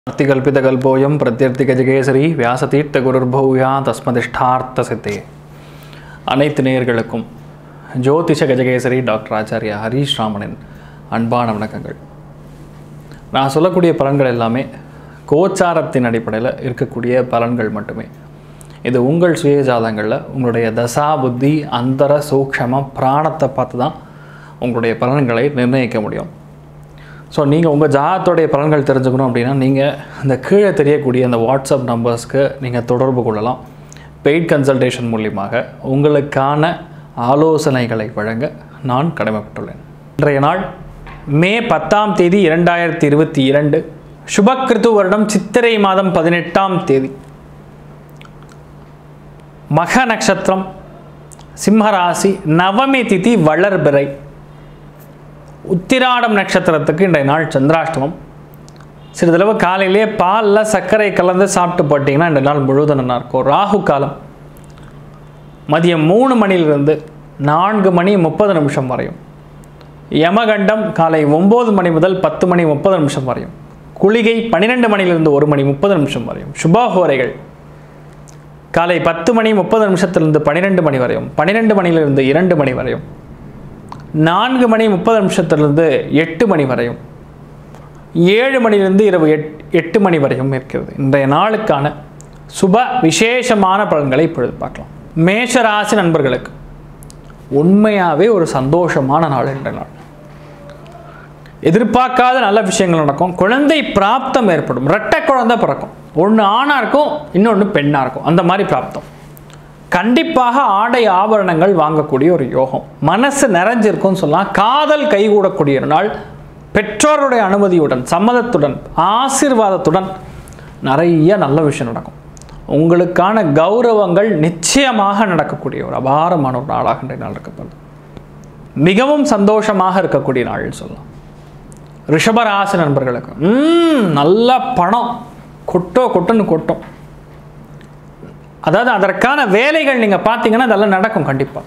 அர்த்திகல்பிதகல்போயம் பிரத்யர்த்திகஜகேசரி வியாசதீர்த்த குருர்பௌயா தஸ்மதிஷ்டார்த்த சித்தே அனைத்து நேயர்களுக்கும் ஜோதிஷ கஜகேசரி டாக்டர் ஆச்சாரியா ஹரீஷ் ராமனின் அன்பான வணக்கங்கள் நான் சொல்லக்கூடிய பலன்கள் எல்லாமே கோச்சாரத்தின் அடிப்படையில் இருக்கக்கூடிய பலன்கள் மட்டுமே இது உங்கள் சுயஜாதங்களில் உங்களுடைய தசா புத்தி அந்தர சூக்ஷம பிராணத்தை பார்த்து தான் உங்களுடைய பலன்களை நிர்ணயிக்க முடியும் ஸோ நீங்கள் உங்கள் ஜாதகத்துடைய பலன்கள் தெரிஞ்சுக்கணும் அப்படின்னா நீங்கள் இந்த கீழே தெரியக்கூடிய அந்த வாட்ஸ்அப் நம்பர்ஸ்க்கு நீங்கள் தொடர்பு கொள்ளலாம் பெய்ட் கன்சல்டேஷன் மூலியமாக உங்களுக்கான ஆலோசனைகளை வழங்க நான் கடமைப்பட்டுள்ளேன் இன்றைய நாள் மே பத்தாம் தேதி இரண்டாயிரத்தி இருபத்தி இரண்டு சுபக்கிருத்து வருடம் சித்திரை மாதம் பதினெட்டாம் தேதி மக நட்சத்திரம் சிம்மராசி நவமி திதி வளர்பிறை உத்திராடம் நட்சத்திரத்துக்கு இன்றைய நாள் சந்திராஷ்டமம் சிறிதளவு காலையிலே பாலில் சர்க்கரை கலந்து சாப்பிட்டு போட்டிங்கன்னா இந்த நாள் முழுவதும் நல்லா இருக்கும் ராகு காலம் மதியம் மூணு மணியிலிருந்து நான்கு மணி முப்பது நிமிஷம் வரையும் யமகண்டம் காலை ஒம்பது மணி முதல் பத்து மணி முப்பது நிமிஷம் வரையும் குளிகை பன்னிரெண்டு மணியிலிருந்து ஒரு மணி முப்பது நிமிஷம் வரையும் சுபஹோரைகள் காலை பத்து மணி முப்பது நிமிஷத்திலிருந்து பன்னிரெண்டு மணி வரையும் பன்னிரெண்டு மணியிலிருந்து இரண்டு மணி வரையும் நான்கு மணி முப்பது நிமிஷத்திலிருந்து எட்டு மணி வரையும் ஏழு மணிலிருந்து இரவு எட் எட்டு மணி வரையும் இருக்கிறது இன்றைய நாளுக்கான சுப விசேஷமான பலன்களை இப்பொழுது பார்க்கலாம் மேஷ ராசி நண்பர்களுக்கு உண்மையாகவே ஒரு சந்தோஷமான நாள் இன்றைய நாள் எதிர்பார்க்காத நல்ல விஷயங்கள் நடக்கும் குழந்தை பிராப்தம் ஏற்படும் ரெட்டை குழந்தை பிறக்கும் ஒன்று ஆணாக இருக்கும் இன்னொன்று பெண்ணாக இருக்கும் அந்த மாதிரி பிராப்தம் கண்டிப்பாக ஆடை ஆபரணங்கள் வாங்கக்கூடிய ஒரு யோகம் மனசு நிறைஞ்சிருக்கும்னு சொல்லலாம் காதல் கைகூடக்கூடிய ஒரு நாள் பெற்றோருடைய அனுமதியுடன் சம்மதத்துடன் ஆசீர்வாதத்துடன் நிறைய நல்ல விஷயம் நடக்கும் உங்களுக்கான கௌரவங்கள் நிச்சயமாக நடக்கக்கூடிய ஒரு அபாரமான ஒரு நாளாக இன்றைய நாள் இருக்கப்படுது மிகவும் சந்தோஷமாக இருக்கக்கூடிய நாள்னு சொல்லலாம் ரிஷபராசி நண்பர்களுக்கு ம் நல்ல பணம் கொட்டோ கொட்டுன்னு கொட்டும் அதாவது அதற்கான வேலைகள் நீங்கள் பார்த்தீங்கன்னா அதெல்லாம் நடக்கும் கண்டிப்பாக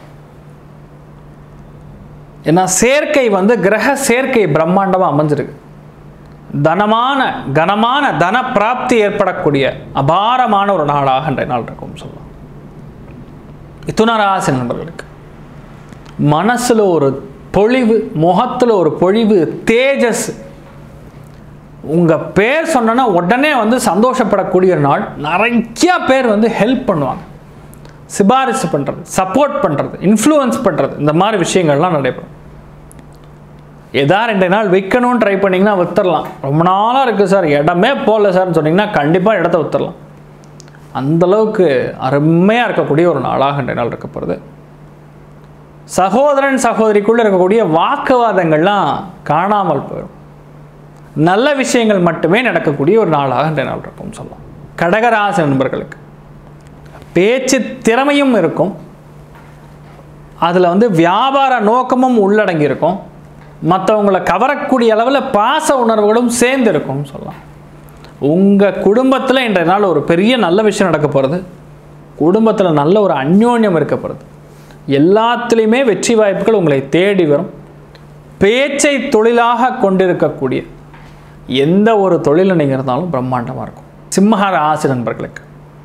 ஏன்னா சேர்க்கை வந்து கிரக சேர்க்கை பிரம்மாண்டமாக அமைஞ்சிருக்கு தனமான கனமான தன பிராப்தி ஏற்படக்கூடிய அபாரமான ஒரு நாளாக இன்றைய நாள் இருக்கும் சொல்லலாம் மிதுனராசி நண்பர்களுக்கு மனசில் ஒரு பொழிவு முகத்தில் ஒரு பொழிவு தேஜஸ் உங்கள் பேர் சொன்னோன்னா உடனே வந்து சந்தோஷப்படக்கூடிய ஒரு நாள் நிறைய பேர் வந்து ஹெல்ப் பண்ணுவாங்க சிபாரிசு பண்ணுறது சப்போர்ட் பண்ணுறது இன்ஃப்ளூயன்ஸ் பண்ணுறது இந்த மாதிரி விஷயங்கள்லாம் நடைபெறும் எதா ரெண்டு நாள் விற்கணும்னு ட்ரை பண்ணிங்கன்னா வித்துடலாம் ரொம்ப நாளாக இருக்குது சார் இடமே போகல சார்னு சொன்னீங்கன்னா கண்டிப்பாக இடத்த வித்துடலாம் அந்தளவுக்கு அருமையாக இருக்கக்கூடிய ஒரு நாளாக இன்றைய நாள் இருக்கப்படுது சகோதரன் சகோதரிக்குள்ளே இருக்கக்கூடிய வாக்குவாதங்கள்லாம் காணாமல் போயிடும் நல்ல விஷயங்கள் மட்டுமே நடக்கக்கூடிய ஒரு நாளாக இன்றைய நாள் இருக்கும் சொல்லலாம் கடகராசி நண்பர்களுக்கு பேச்சு திறமையும் இருக்கும் அதில் வந்து வியாபார நோக்கமும் உள்ளடங்கி இருக்கும் மற்றவங்களை கவரக்கூடிய அளவில் பாச உணர்வுகளும் சேர்ந்து இருக்கும் சொல்லலாம் உங்கள் குடும்பத்தில் இன்றைய நாள் ஒரு பெரிய நல்ல விஷயம் நடக்க போகிறது குடும்பத்தில் நல்ல ஒரு அந்யோன்யம் இருக்க போகிறது எல்லாத்துலேயுமே வெற்றி வாய்ப்புகள் உங்களை தேடி வரும் பேச்சை தொழிலாக கொண்டிருக்கக்கூடிய எந்த ஒரு தொழில் நீங்கள் இருந்தாலும் பிரம்மாண்டமாக இருக்கும் சிம்மஹார ஆசி நண்பர்களுக்கு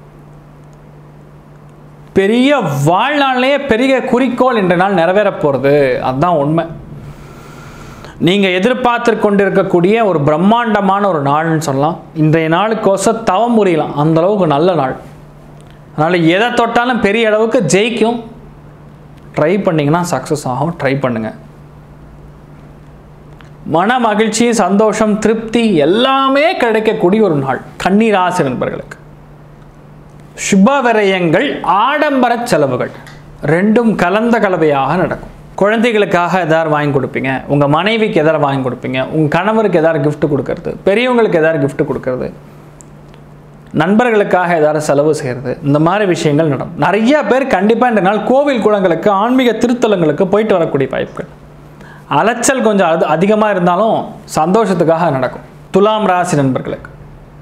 பெரிய வாழ்நாள்லேயே பெரிய குறிக்கோள் இன்ற நாள் நிறைவேற போகிறது அதுதான் உண்மை நீங்கள் எதிர்பார்த்து கொண்டிருக்கக்கூடிய ஒரு பிரம்மாண்டமான ஒரு நாள்னு சொல்லலாம் இன்றைய நாளுக்கோச தவம் புரியலாம் அந்த அளவுக்கு நல்ல நாள் அதனால் எதை தொட்டாலும் பெரிய அளவுக்கு ஜெயிக்கும் ட்ரை பண்ணிங்கன்னா சக்ஸஸ் ஆகும் ட்ரை பண்ணுங்கள் மன மகிழ்ச்சி சந்தோஷம் திருப்தி எல்லாமே கிடைக்கக்கூடிய ஒரு நாள் கண்ணீராசி நண்பர்களுக்கு சுப விரயங்கள் ஆடம்பர செலவுகள் ரெண்டும் கலந்த கலவையாக நடக்கும் குழந்தைகளுக்காக எதாவது வாங்கி கொடுப்பீங்க உங்கள் மனைவிக்கு எதாவது வாங்கி கொடுப்பீங்க உங்கள் கணவருக்கு எதாவது gift கொடுக்கறது பெரியவங்களுக்கு எதாவது gift கொடுக்கறது நண்பர்களுக்காக ஏதாவது செலவு செய்கிறது இந்த மாதிரி விஷயங்கள் நடக்கும் நிறைய பேர் கண்டிப்பாக இந்த நாள் கோவில் குளங்களுக்கு ஆன்மீக திருத்தலங்களுக்கு போயிட்டு வரக்கூடிய வாய்ப்புகள் அலைச்சல் கொஞ்சம் அது அதிகமாக இருந்தாலும் சந்தோஷத்துக்காக நடக்கும் துலாம் ராசி நண்பர்களுக்கு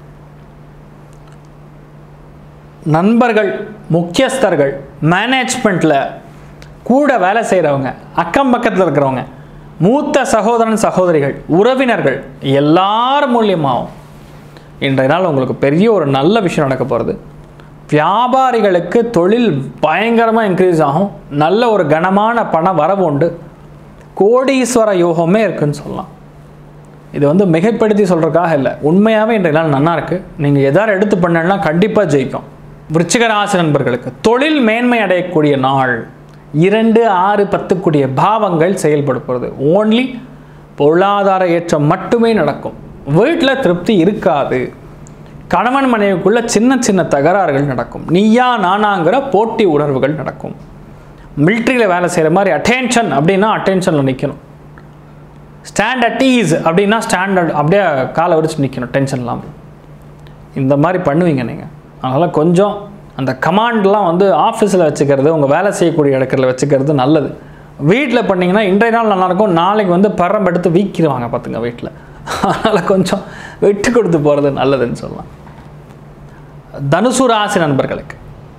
நண்பர்கள் முக்கியஸ்தர்கள் மேனேஜ்மெண்ட்டில் கூட வேலை செய்கிறவங்க அக்கம் பக்கத்தில் இருக்கிறவங்க மூத்த சகோதரன் சகோதரிகள் உறவினர்கள் எல்லார் மூலியமாகவும் இன்றைய நாள் உங்களுக்கு பெரிய ஒரு நல்ல விஷயம் நடக்க போகிறது வியாபாரிகளுக்கு தொழில் பயங்கரமாக இன்க்ரீஸ் ஆகும் நல்ல ஒரு கனமான பண வரவு உண்டு கோடீஸ்வர யோகமே இருக்குன்னு சொல்லலாம் இது வந்து மிகைப்படுத்தி சொல்கிறதுக்காக இல்லை உண்மையாகவே இன்றைய நாள் நல்லா இருக்குது நீங்கள் எதாவது எடுத்து பண்ணலன்னா கண்டிப்பாக ஜெயிக்கும் விருச்சிக ராசி நண்பர்களுக்கு தொழில் மேன்மை அடையக்கூடிய நாள் இரண்டு ஆறு பத்துக்குடிய பாவங்கள் செயல்படுத்துறது ஓன்லி பொருளாதார ஏற்றம் மட்டுமே நடக்கும் வீட்டில் திருப்தி இருக்காது கணவன் மனைவிக்குள்ள சின்ன சின்ன தகராறுகள் நடக்கும் நீயா நானாங்கிற போட்டி உணர்வுகள் நடக்கும் மிலிட்ரியில் வேலை செய்கிற மாதிரி அட்டென்ஷன் அப்படின்னா அட்டென்ஷனில் நிற்கணும் ஸ்டாண்ட் அட் ஈஸ் அப்படின்னா ஸ்டாண்டர்ட் அப்படியே காலை விரிச்சு நிற்கணும் டென்ஷன் இல்லாமல் இந்த மாதிரி பண்ணுவீங்க நீங்கள் அதனால் கொஞ்சம் அந்த கமாண்ட்லாம் வந்து ஆஃபீஸில் வச்சுக்கிறது உங்கள் வேலை செய்யக்கூடிய இடத்துல வச்சுக்கிறது நல்லது வீட்டில் பண்ணிங்கன்னா இன்றைய நாள் நல்லாயிருக்கும் நாளைக்கு வந்து பரம் எடுத்து வீக்கிடுவாங்க பார்த்துங்க வீட்டில் அதனால் கொஞ்சம் விட்டு கொடுத்து போகிறது நல்லதுன்னு சொல்லலாம் தனுசு ராசி நண்பர்களுக்கு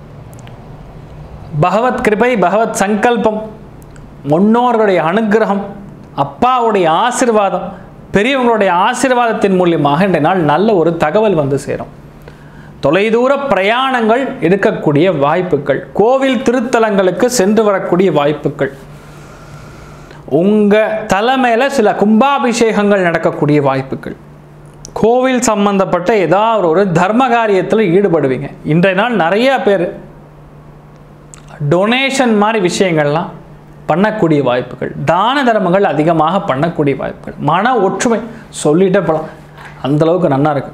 பகவத் கிருபை பகவத் சங்கல்பம் முன்னோர்களுடைய அனுகிரகம் அப்பாவுடைய ஆசிர்வாதம் பெரியவங்களுடைய ஆசிர்வாதத்தின் மூலியமாக இன்றைய நாள் நல்ல ஒரு தகவல் வந்து சேரும் தொலைதூர பிரயாணங்கள் இருக்கக்கூடிய வாய்ப்புகள் கோவில் திருத்தலங்களுக்கு சென்று வரக்கூடிய வாய்ப்புகள் உங்கள் தலைமையில் சில கும்பாபிஷேகங்கள் நடக்கக்கூடிய வாய்ப்புகள் கோவில் சம்பந்தப்பட்ட ஏதாவது ஒரு தர்ம காரியத்தில் ஈடுபடுவீங்க இன்றைய நாள் நிறைய பேர் டொனேஷன் மாதிரி விஷயங்கள்லாம் பண்ணக்கூடிய வாய்ப்புகள் தான தர்மங்கள் அதிகமாக பண்ணக்கூடிய வாய்ப்புகள் மன ஒற்றுமை சொல்லிட்டே போகலாம் அந்தளவுக்கு நல்லா இருக்கு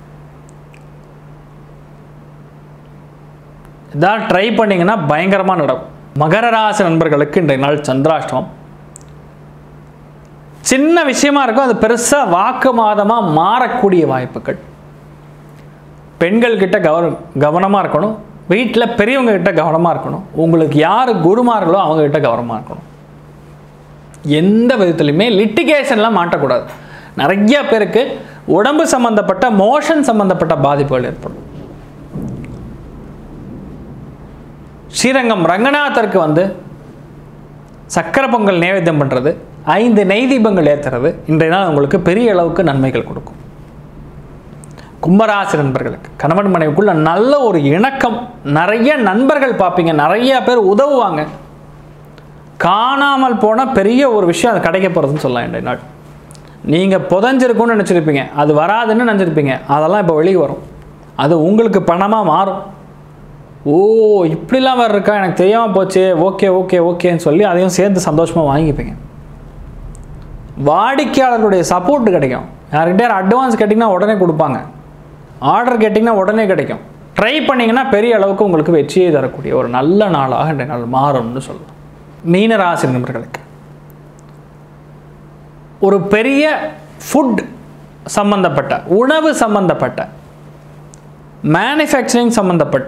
இதான் ட்ரை பண்ணிங்கன்னா பயங்கரமாக நடக்கும் மகர ராசி நண்பர்களுக்கு இன்றைய நாள் சந்திராஷ்டமம் சின்ன விஷயமா இருக்கும் அது பெருசாக வாக்கு மாதமாக மாறக்கூடிய வாய்ப்புகள் பெண்கள் கிட்ட கவன கவனமாக இருக்கணும் வீட்டில் பெரியவங்க கிட்ட கவனமாக இருக்கணும் உங்களுக்கு யார் குருமார்களோ அவங்க கிட்ட கவனமாக இருக்கணும் எந்த விதத்துலையுமே லிட்டிகேஷன்லாம் மாட்டக்கூடாது நிறைய பேருக்கு உடம்பு சம்பந்தப்பட்ட மோஷன் சம்பந்தப்பட்ட பாதிப்புகள் ஏற்படும் ஸ்ரீரங்கம் ரங்கநாதருக்கு வந்து சக்கரை பொங்கல் நைவேத்தியம் பண்ணுறது ஐந்து நெய் தீபங்கள் ஏற்றுறது இன்றைய நாள் உங்களுக்கு பெரிய அளவுக்கு நன்மைகள் கொடுக்கும் கும்பராசி நண்பர்களுக்கு கணவன் மனைவிக்குள்ள நல்ல ஒரு இணக்கம் நிறைய நண்பர்கள் பார்ப்பீங்க நிறைய பேர் உதவுவாங்க காணாமல் போன பெரிய ஒரு விஷயம் அது கிடைக்க போகிறதுன்னு சொல்லலாம் இன்றைய நாள் நீங்கள் புதஞ்சிருக்கும்னு நினச்சிருப்பீங்க அது வராதுன்னு நினச்சிருப்பீங்க அதெல்லாம் இப்போ வெளியே வரும் அது உங்களுக்கு பணமாக மாறும் ஓ இப்படிலாம் வேறு இருக்கா எனக்கு தெரியாமல் போச்சு ஓகே ஓகே ஓகேன்னு சொல்லி அதையும் சேர்த்து சந்தோஷமாக வாங்கிப்பீங்க வாடிக்கையாளர்களுடைய சப்போர்ட் கிடைக்கும் யார்கிட்ட அட்வான்ஸ் கேட்டிங்கன்னா உடனே கொடுப்பாங்க ஆர்டர் கேட்டிங்கன்னா உடனே கிடைக்கும் ட்ரை பண்ணிங்கன்னா பெரிய அளவுக்கு உங்களுக்கு வெற்றியை தரக்கூடிய ஒரு நல்ல நாளாக இன்றைய நாள் மாறும்னு சொல்லலாம் மீன ராசி நண்பர்களுக்கு ஒரு பெரிய ஃபுட் சம்பந்தப்பட்ட உணவு சம்பந்தப்பட்ட மேனுஃபேக்சரிங் சம்பந்தப்பட்ட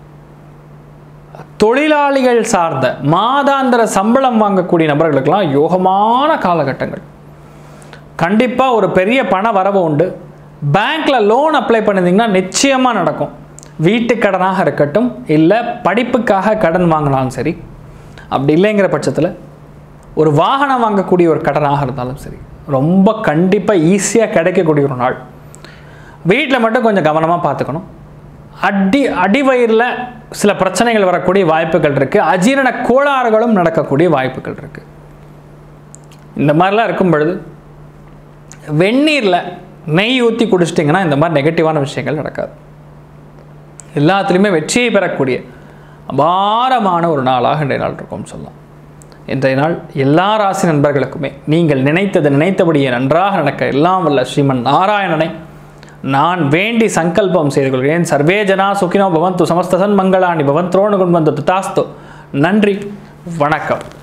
தொழிலாளிகள் சார்ந்த மாதாந்திர சம்பளம் வாங்கக்கூடிய நபர்களுக்கெல்லாம் யோகமான காலகட்டங்கள் கண்டிப்பாக ஒரு பெரிய பண வரவு உண்டு பேங்க்கில் லோன் அப்ளை பண்ணியிருந்தீங்கன்னா நிச்சயமாக நடக்கும் வீட்டு கடனாக இருக்கட்டும் இல்லை படிப்புக்காக கடன் வாங்கினாலும் சரி அப்படி இல்லைங்கிற பட்சத்தில் ஒரு வாகனம் வாங்கக்கூடிய ஒரு கடனாக இருந்தாலும் சரி ரொம்ப கண்டிப்பாக ஈஸியாக கிடைக்கக்கூடிய ஒரு நாள் வீட்டில் மட்டும் கொஞ்சம் கவனமாக பார்த்துக்கணும் அடி அடிவயிறில் சில பிரச்சனைகள் வரக்கூடிய வாய்ப்புகள் இருக்குது அஜீரண கோளாறுகளும் நடக்கக்கூடிய வாய்ப்புகள் இருக்குது இந்த மாதிரிலாம் இருக்கும் பொழுது வெந்நீரில் நெய் ஊற்றி குடிச்சிட்டிங்கன்னா இந்த மாதிரி நெகட்டிவான விஷயங்கள் நடக்காது எல்லாத்துலேயுமே வெற்றியை பெறக்கூடிய அபாரமான ஒரு நாளாக இன்றைய நாள் இருக்கும் சொல்லலாம் இன்றைய நாள் எல்லா ராசி நண்பர்களுக்குமே நீங்கள் நினைத்தது நினைத்தபடியே நன்றாக நடக்க எல்லாம் வல்ல ஸ்ரீமன் நாராயணனை நான் வேண்டி சங்கல்பம் செய்து கொள்கிறேன் சர்வே ஜனா சுகினோ பவந்து சமஸ்தசன் மங்களாணி பவன் துரோணு குண்பந்து தாஸ்து நன்றி வணக்கம்